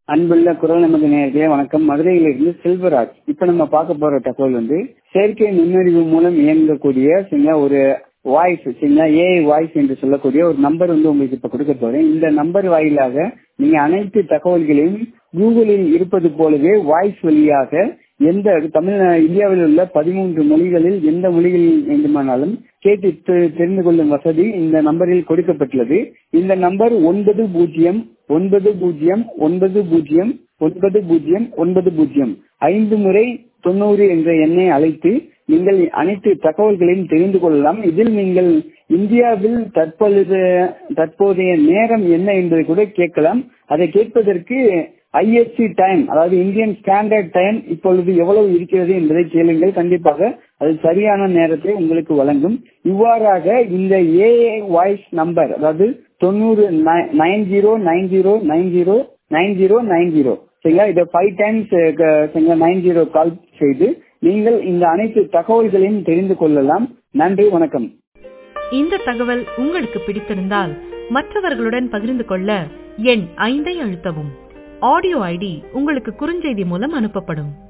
அன்புள்ள குரல் நமது நேர்களே வணக்கம் மதுரையிலிருந்து செல்வராஜ் இப்ப நம்ம பார்க்க போற தகவல் வந்து செயற்கை நுண்ணறிவு மூலம் இயங்கக்கூடிய சரிங்களா ஒரு வாய்ஸ் சரிங்களா ஏஐ வாய்ஸ் என்று சொல்லக்கூடிய ஒரு நம்பர் வந்து உங்களுக்கு இப்ப கொடுக்க போறேன் இந்த நம்பர் வாயிலாக நீங்க அனைத்து தகவல்களையும் கூகுளில் இருப்பது போலவே வாய்ஸ் வழியாக எந்த தமிழ் இந்தியாவில் உள்ள பதிமூன்று மொழிகளில் எந்த மொழிகளில் வேண்டுமானாலும் கேட்டு தெ- தெரிந்து கொள்ளும் வசதி இந்த நம்பரில் கொடுக்கப்பட்டுள்ளது இந்த நம்பர் ஒன்பது பூஜ்ஜியம் ஒன்பது பூஜ்ஜியம் ஒன்பது பூஜ்ஜியம் ஒன்பது பூஜ்ஜியம் ஒன்பது பூஜ்ஜியம் ஐந்து முறை தொண்ணூறு என்ற எண்ணை அழைத்து நீங்கள் அனைத்து தகவல்களையும் தெரிந்து கொள்ளலாம் இதில் நீங்கள் இந்தியாவில் தற்பொழுது தற்போதைய நேரம் என்ன என்பதை கூட கேட்கலாம் அதை கேட்பதற்கு ஐஎஸ்சி டைம் அதாவது இந்தியன் ஸ்டாண்டர்ட் டைம் இப்பொழுது எவ்வளவு இருக்கிறது என்பதை கேளுங்கள் கண்டிப்பாக அது சரியான நேரத்தை உங்களுக்கு வழங்கும் இவ்வாறாக இந்த ஏஐ வாய்ஸ் நம்பர் அதாவது தொண்ணூறு nine zero nine zero nine zero nine zero nine zero சரிங்களா இதை ஃபைவ் டைம்ஸ் சரிங்களா நைன் ஜீரோ கால் செய்து நீங்கள் இந்த அனைத்து தகவல்களையும் தெரிந்து கொள்ளலாம் நன்றி வணக்கம் இந்த தகவல் உங்களுக்கு பிடித்திருந்தால் மற்றவர்களுடன் பகிர்ந்து கொள்ள எண் ஐந்தை அழுத்தவும் ஆடியோ ஐடி உங்களுக்கு குறுஞ்செய்தி மூலம் அனுப்பப்படும்